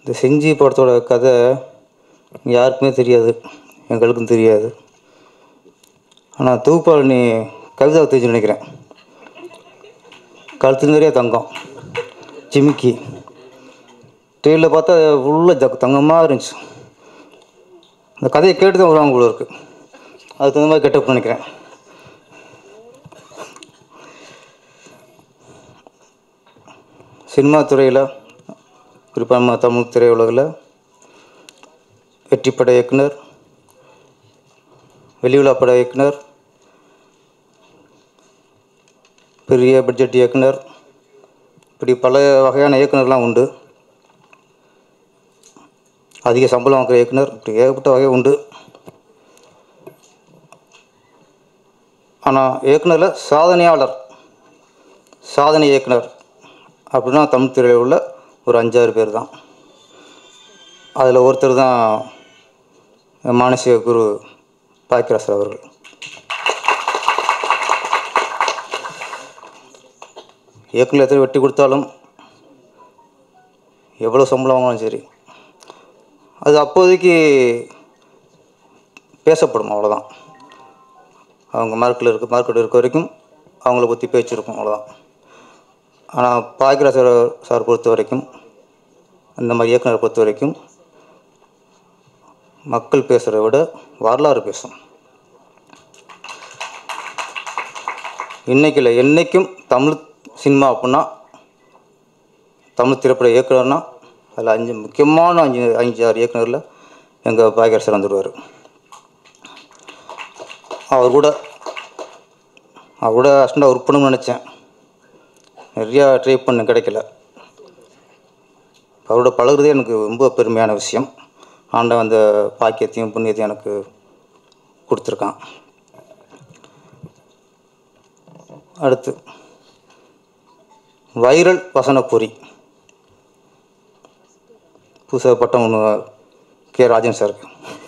இந்த செஞ்சி படத்தோட கதை யாருக்குமே தெரியாது எங்களுக்கும் தெரியாது ஆனால் தொகுப்பாளனி கவிதா தெரிஞ்சு நினைக்கிறேன் கழுத்து நிறைய தங்கம் ஜிமிக்கி ட்ரெயினில் பார்த்தா ஃபுல்லாக தங்கமாக இருந்துச்சு இந்த கதையை கேட்டு தான் வருவாங்க போல இருக்கு அதுக்கு தகுந்த மாதிரி கெட்டப் நினைக்கிறேன் சினிமா துறையில் குறிப்பாக நம்ம தமிழ் திரையுலகில் வெற்றிப்பட இயக்குனர் வெளியுலா பட இயக்குனர் பெரிய பட்ஜெட் இயக்குனர் இப்படி பல வகையான இயக்குனர்லாம் உண்டு அதிக சம்பளம் வாங்குற இயக்குனர் இப்படி ஏகப்பட்ட வகை உண்டு ஆனால் இயக்குனரில் சாதனையாளர் சாதனை இயக்குனர் அப்படின்னா தமிழ் திரையில் உள்ள ஒரு அஞ்சாறு பேர் தான் அதில் ஒருத்தர் தான் மானசீக குரு பாக்கியராசர் அவர்கள் இயக்குனர் எத்தனை வெட்டி கொடுத்தாலும் எவ்வளோ சம்பளம் வாங்கினாலும் சரி அது அப்போதைக்கு பேசப்படும் அவ்வளோதான் அவங்க மார்க்கில் இருக்க மார்க்கெட் இருக்க வரைக்கும் அவங்கள பற்றி பேச்சு இருக்கும் அவ்வளோதான் ஆனால் பாக்கியராஜர் சார் பொறுத்த வரைக்கும் அந்த மாதிரி இயக்குனரை பொறுத்த வரைக்கும் மக்கள் பேசுகிறத விட வரலாறு பேசும் இன்னைக்கு இல்லை என்றைக்கும் தமிழ் சினிமா அப்படின்னா தமிழ் திரைப்பட இயக்குனர்னா அதில் அஞ்சு முக்கியமான அஞ்சு அஞ்சு ஆறு இயக்குனரில் எங்கள் பாக்கியர் சார் வந்துடுவார் அவர் கூட அவர் கூட அஸ்டண்டாக ஒர்க் பண்ணணும்னு நினச்சேன் நிறையா ட்ரை பண்ண கிடைக்கல அவரோட பழகுறதே எனக்கு ரொம்ப பெருமையான விஷயம் ஆண்டவன் அந்த பாக்கியத்தையும் புண்ணியத்தையும் எனக்கு கொடுத்துருக்கான் அடுத்து வைரல் வசன பொறி புதுசாக பட்டம் ஒன்று கே ராஜன் சாருக்கு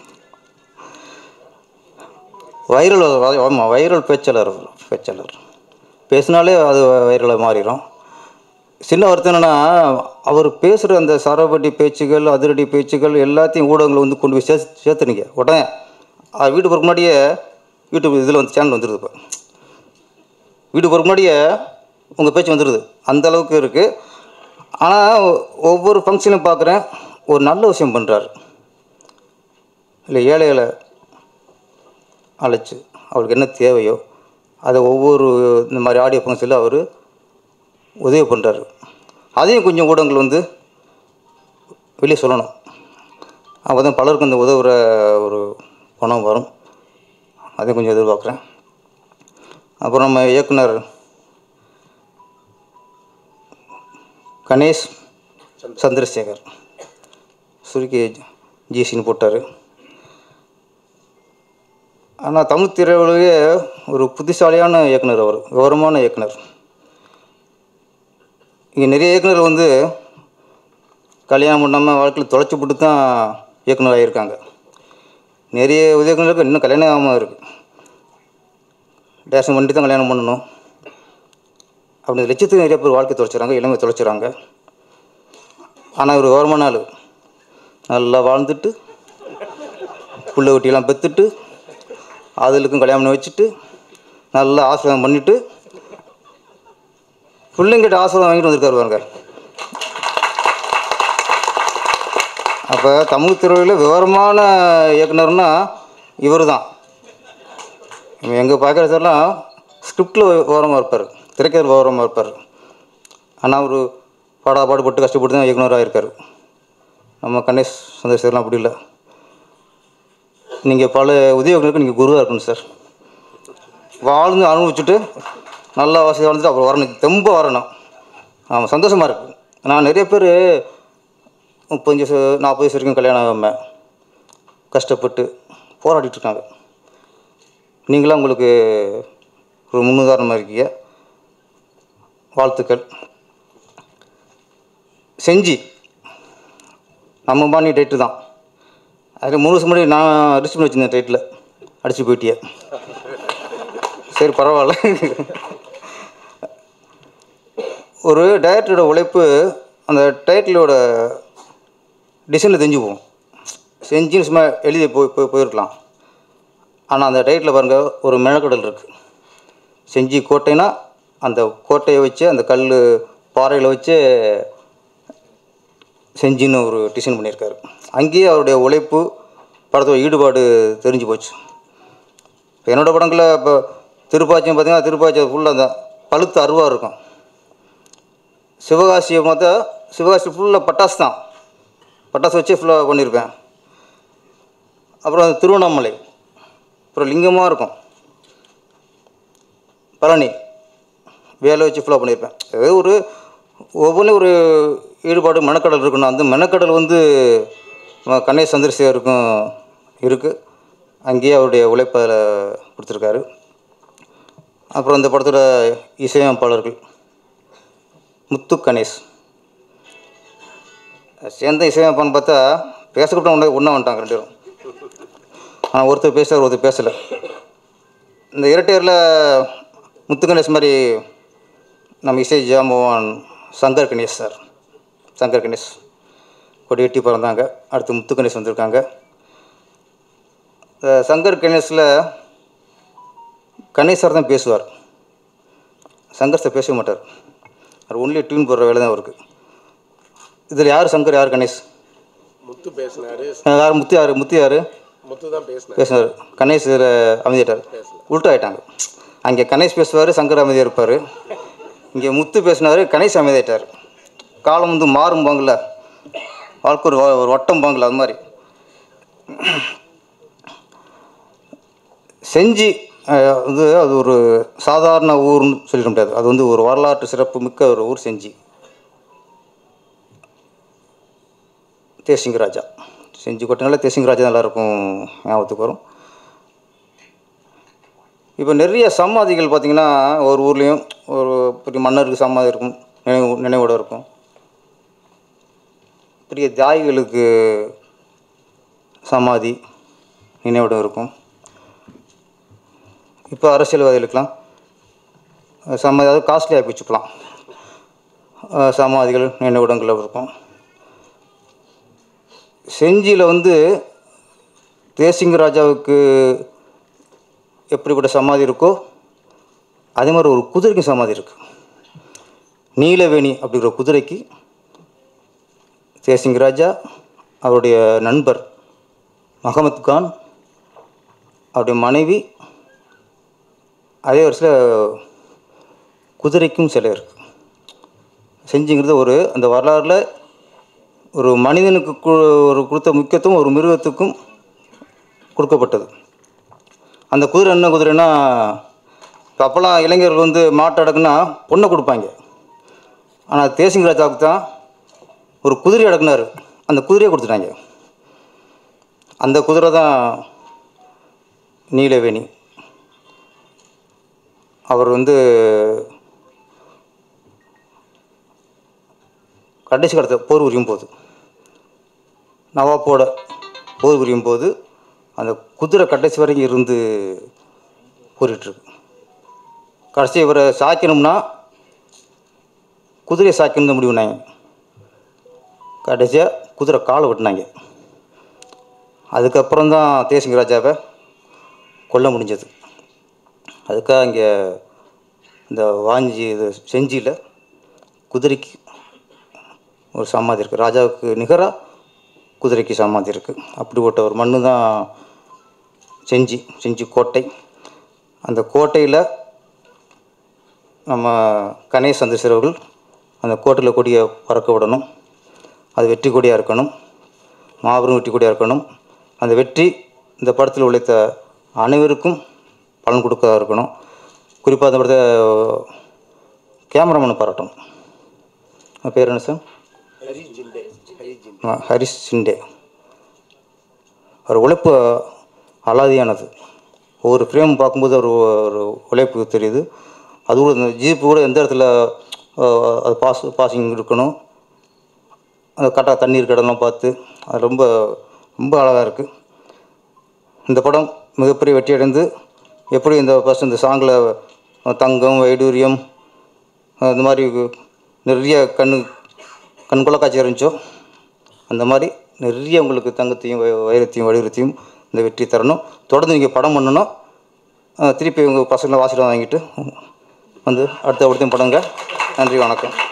வைரல் ஆமாம் வைரல் பேச்சாளர் பேச்சாளர் பேசினாலே அது வைரலாக மாறிடும் சின்ன வருத்தம் என்னென்னா அவர் பேசுகிற அந்த சரவடி பேச்சுகள் அதிரடி பேச்சுகள் எல்லாத்தையும் ஊடகங்கள் வந்து கொண்டு போய் சே சேர்த்துனீங்க உடனே அது வீட்டு போகிற முன்னாடியே யூடியூப் இதில் வந்து சேனல் வந்துடுது இப்போ வீட்டு போகிற முன்னாடியே உங்கள் பேச்சு வந்துடுது அந்த அளவுக்கு இருக்குது ஆனால் ஒவ்வொரு ஃபங்க்ஷனும் பார்க்குறேன் ஒரு நல்ல விஷயம் பண்ணுறாரு இல்லை ஏழைகளை அழைச்சி அவருக்கு என்ன தேவையோ அதை ஒவ்வொரு இந்த மாதிரி ஆடியோ ஃபங்க்ஷனில் அவர் உதவி பண்ணுறாரு அதையும் கொஞ்சம் ஊடகங்கள் வந்து வெளியே சொல்லணும் அப்போ தான் பலருக்கும் இந்த உதவுற ஒரு பணம் வரும் அதையும் கொஞ்சம் எதிர்பார்க்குறேன் அப்புறம் நம்ம இயக்குனர் கணேஷ் சந்திரசேகர் சுருக்கி ஜிசின்னு போட்டார் ஆனால் தமிழ் திரையுலகே ஒரு புத்திசாலியான இயக்குனர் அவர் விவரமான இயக்குனர் இங்கே நிறைய இயக்குனர் வந்து கல்யாணம் பண்ணாமல் வாழ்க்கையில் தொலைச்சி போட்டு தான் இயக்குனர் ஆகியிருக்காங்க நிறைய இயக்குனருக்கு இன்னும் கல்யாணம் ஆகாமல் இருக்குது டேஷன் பண்ணிட்டு தான் கல்யாணம் பண்ணணும் அப்படி லட்சத்துக்கு நிறைய பேர் வாழ்க்கை தொலைச்சிறாங்க இளமை தொலைச்சிறாங்க ஆனால் இவர் விவரமான ஆள் நல்லா வாழ்ந்துட்டு புள்ள குட்டியெல்லாம் பெற்றுட்டு அதுகளுக்கும் கல்யாணம் பண்ணி வச்சுட்டு நல்லா ஆசீர்வாதம் பண்ணிவிட்டு பிள்ளைங்கிட்ட ஆசீர்வாதம் வாங்கிட்டு வந்திருக்காரு பாருங்க அப்போ தமிழ் துறையில் விவரமான இயக்குனர்னா இவர் தான் எங்கள் பார்க்குற சார்லாம் ஸ்கிரிப்டில் விவரமாக இருப்பார் திரைக்கதையில் விவரமாக இருப்பார் ஆனால் அவர் பாடா பாடுபட்டு கஷ்டப்பட்டு தான் இயக்குனராக இருக்கார் நம்ம கணேஷ் சந்திரசேகர்லாம் அப்படி இல்லை நீங்கள் பல உதவிகளுக்கு நீங்கள் குருவாக இருக்கணும் சார் வாழ்ந்து அனுபவிச்சுட்டு நல்லா வசதி வாழ்ந்துட்டு அப்புறம் வரணும் ரொம்ப வரணும் ஆமாம் சந்தோஷமாக இருக்குது நான் நிறைய பேர் முப்பத்தஞ்சு வயசு நாற்பது வயசு வரைக்கும் கல்யாணம் ஆகாமல் கஷ்டப்பட்டு போராடிட்டு இருக்காங்க நீங்களாம் உங்களுக்கு ஒரு முன்னுதாரணமாக இருக்கீங்க வாழ்த்துக்கள் செஞ்சி நம்ம பாணி டேட்டு தான் அது மூணு வருஷம் முன்னாடி நான் ரிஜிஸ்டர் பண்ணி வச்சுருந்தேன் டைட்டில் அடிச்சு போயிட்டியே சரி பரவாயில்ல ஒரு டைரக்டரோட உழைப்பு அந்த டைட்டிலோட டிசைனில் தெரிஞ்சு போகும் செஞ்சு சும்மா எழுதி போய் போய் போயிருக்கலாம் ஆனால் அந்த டைட்டில் பாருங்கள் ஒரு மெனக்கடல் இருக்குது செஞ்சி கோட்டைனா அந்த கோட்டையை வச்சு அந்த கல் பாறையில் வச்சு செஞ்சின்னு ஒரு டிசைன் பண்ணியிருக்காரு அங்கேயே அவருடைய உழைப்பு படத்தோட ஈடுபாடு தெரிஞ்சு போச்சு இப்போ என்னோடய படங்களில் இப்போ திருப்பாச்சியம் பார்த்தீங்கன்னா திருப்பாச்சி ஃபுல்லாக அந்த பழுத்து அருவா இருக்கும் சிவகாசியை பார்த்தா சிவகாசி ஃபுல்லாக பட்டாசு தான் பட்டாசு வச்சு ஃபுல்லாக பண்ணியிருப்பேன் அப்புறம் திருவண்ணாமலை அப்புறம் லிங்கமாக இருக்கும் பழனி வேலை வச்சு ஃபுல்லாக பண்ணியிருப்பேன் ஏதோ ஒரு ஒவ்வொன்றும் ஒரு ஈடுபாடு மெனக்கடல் இருக்கணும் அந்த மெனக்கடல் வந்து நம்ம கணேஷ் சந்திரசேகருக்கும் இருக்குது அங்கேயே அவருடைய உழைப்பை அதில் கொடுத்துருக்காரு அப்புறம் இந்த படத்தோட இசையமைப்பாளர்கள் முத்து கணேஷ் சேர்ந்த இசையமைப்பான்னு பார்த்தா பேசக்கூட ஒன்றே ஒன்றா வந்துட்டாங்க ரெண்டு பேரும் ஆனால் ஒருத்தர் பேசுகிறார் ஒருத்தர் பேசலை இந்த இரட்டையரில் முத்து கணேஷ் மாதிரி நம்ம இசை ஜாம்பவான் சங்கர் கணேஷ் சார் சங்கர் கணேஷ் கொடி வெட்டி பிறந்தாங்க அடுத்து முத்து கணேஷ் வந்திருக்காங்க இந்த சங்கர் கணேஷில் கணேஷ் சார் தான் பேசுவார் சங்கர் சார் பேசவே மாட்டார் அவர் ஒன்லி டியூன் போடுற வேலை தான் அவருக்கு இதில் யார் சங்கர் யார் கணேஷ் முத்து பேசினாரு யார் முத்து யார் முத்து யார் முத்து தான் பேசினாரு பேசினார் கணேஷ் இதில் அமைதிட்டார் உல்ட்டா ஆயிட்டாங்க அங்கே கணேஷ் பேசுவார் சங்கர் அமைதியாக இருப்பார் இங்கே முத்து பேசினார் கணேஷ் அமைதியாயிட்டார் காலம் வந்து மாறும்பாங்கள்ல வாழ்க்கை ஒரு வ- ஒரு வட்டம் பாங்கல அது மாதிரி செஞ்சி அஹ், வந்து அது ஒரு சாதாரண ஊர்னு சொல்லிட முடியாது அது வந்து ஒரு வரலாற்று சிறப்பு மிக்க ஒரு ஊர் செஞ்சி தேசிங்க ராஜா செஞ்சு கொட்டினால தேசிங்க ராஜா தான் எல்லாருக்கும் ஞாபகத்துக்கு வரும் இப்போ நிறைய சமாதிகள் பார்த்திங்கன்னா ஒரு ஊர்லேயும் ஒரு பெரிய மன்னருக்கு சமாதி இருக்கும் நினைவு நினைவோடு இருக்கும் பெரிய தியாகிகளுக்கு சமாதி நினைவிடம் இருக்கும் இப்போ அரசியல்வாதிகளுக்கெல்லாம் சமாதி அதாவது காஸ்ட்லியாக வச்சுக்கலாம் அஹ் சமாதிகள் நினைவிடங்கள் இருக்கும் செஞ்சியில் வந்து தேசிங்க ராஜாவுக்கு எப்படிப்பட்ட சமாதி இருக்கோ அதே மாதிரி ஒரு குதிரைக்கும் சமாதி இருக்குது நீலவேணி அப்படிங்கிற குதிரைக்கு தேசிங்க ராஜா அவருடைய நண்பர் மஹமத் கான் அவருடைய மனைவி அதே வருஷத்தில் குதிரைக்கும் சிலை இருக்குது செஞ்சுங்கிறது ஒரு அந்த வரலாறில் ஒரு மனிதனுக்கு கு- ஒரு கொடுத்த முக்கியத்துவம் ஒரு மிருகத்துக்கும் கொடுக்கப்பட்டது அந்த குதிரை என்ன குதிரைன்னா இப்போ அப்போல்லாம் இளைஞர்கள் வந்து மாட்டு அடக்குனா பொண்ணை கொடுப்பாங்க ஆனால் தேசிங்க ராஜாவுக்கு தான் ஒரு குதிரை அடக்குனாரு அந்த குதிரையை கொடுத்துட்டாங்க அந்த குதிரை தான் நீலவேணி அவர் வந்து கடைசி கடத்த போர் புரியும் போது நவாப்போட போர் புரியும் போது அந்த குதிரை கடைசி வரைக்கும் இருந்து போரிட்டுருக்கு கடைசி இவரை சாய்க்கணும்னா குதிரையை சாய்க்கணும் முடிவுனாங்க கடைசியாக குதிரை காலை வெட்டினாங்க அதுக்கப்புறம் தான் தேசிங்க ராஜாவை கொல்ல முடிஞ்சது அதுக்காக இங்கே இந்த வாஞ்சி இது செஞ்சியில் குதிரைக்கு ஒரு சமாதி இருக்குது ராஜாவுக்கு நிகராக குதிரைக்கு சமாதி இருக்குது அப்படிப்பட்ட ஒரு மண்ணு தான் செஞ்சி செஞ்சி கோட்டை அந்த கோட்டையில் நம்ம கணேஷ் சந்திரசேகர் அவர்கள் அந்த கோட்டையில் கொடியை பறக்க விடணும் அது வெற்றி கொடியாக இருக்கணும் மாபெரும் வெற்றி கொடியாக இருக்கணும் அந்த வெற்றி இந்த படத்தில் உழைத்த அனைவருக்கும் பலன் கொடுக்கறதா இருக்கணும் குறிப்பாக அந்த படத்தை கேமராமேனை பாராட்டணும் அவன் பேர் என்ன சார் ஹரி ஜிண்டே ஹரி ஜிண்டே ஆ, ஹரிஷ் சிண்டே அவர் உழைப்பு அலாதியானது ஒவ்வொரு ஃப்ரேம் பார்க்கும்போது ஒரு ஒரு உழைப்பு தெரியுது அது கூட இந்த ஜீப்பு கூட எந்த இடத்துல ஆ, அது பாஸ் பாசிங் இருக்கணும் அந்த கரெக்டாக தண்ணீர் கடலாம் பார்த்து அது ரொம்ப ரொம்ப அழகாக இருக்குது இந்த படம் மிகப்பெரிய வெற்றி அடைந்து எப்படி இந்த ஃபஸ்ட் இந்த சாங்கில் தங்கம் வைடூரியம் இந்த மாதிரி நிறைய கண்ணு கண்கொள்ள காட்சி இருந்துச்சோ அந்த மாதிரி நிறைய உங்களுக்கு தங்கத்தையும் வ- வைரத்தையும் வடிவத்தையும் இந்த வெற்றி தரணும் தொடர்ந்து நீங்கள் படம் பண்ணணும் அஹ் திருப்பி உங்கள் பசங்களை ஆசீர்வாதம் வாங்கிட்டு வந்து அடுத்த ஒருத்தையும் படங்க நன்றி வணக்கம்